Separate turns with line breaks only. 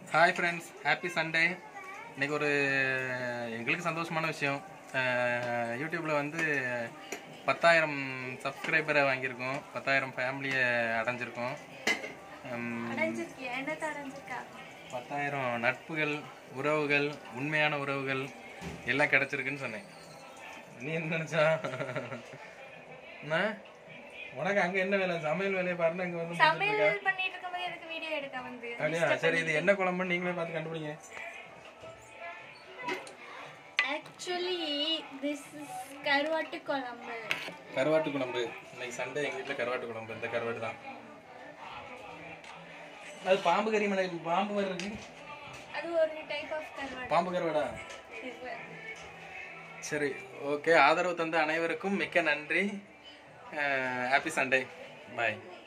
Hi friends happy Sunday இன்னைக்கு ஒரு எங்களுக்கு சந்தோஷமான விஷயம் அஹ், யூடியூப்ல வந்து பத்தாயிரம் சப்ஸ்கிரைபரை வாங்கியிருக்கோம் பத்தாயிரம் ஃபேமிலியை அடைஞ்சிருக்கோம் உம்,
அடைஞ்சிருக்கியா என்னத்தை அடைஞ்சிருக்கா
பத்தாயிரம் நட்புகள் உறவுகள் உண்மையான உறவுகள் எல்லாம் கிடைச்சிருக்குன்னு சொன்னேன் நீ என்ன நினைச்சா என்ன? உனக்கு அங்க என்ன வேலை சமையல் வேலையை பாருன்னு அங்க வந்து முடிச்சிட்டு இருக்க.
சமையல் பண்ணிட்டு இருக்கும்போது எனக்கு வீடியோ எடுக்க வந்து
அப்படியா சரி இது என்ன குழம்புன்னு நீங்களே பார்த்து கண்டுபிடிங்க
ஆக்சுவலி திஸ் இஸ் கருவாட்டு குழம்பு
கருவாட்டு குழம்பு இன்னைக்கு சண்டே எங்க வீட்ல கருவாட்டு குழம்பு இந்த கருவாட்டு தான் அது பாம்பு கறி மலை பாம்பு மாதிரி இருக்கு
அது ஒரு டைப் ஆஃப் கருவாடு
பாம்பு கருவாடா சரி ஓகே ஆதரவு தந்த அனைவருக்கும் மிக்க நன்றி ஹாப்பி சண்டே பாய்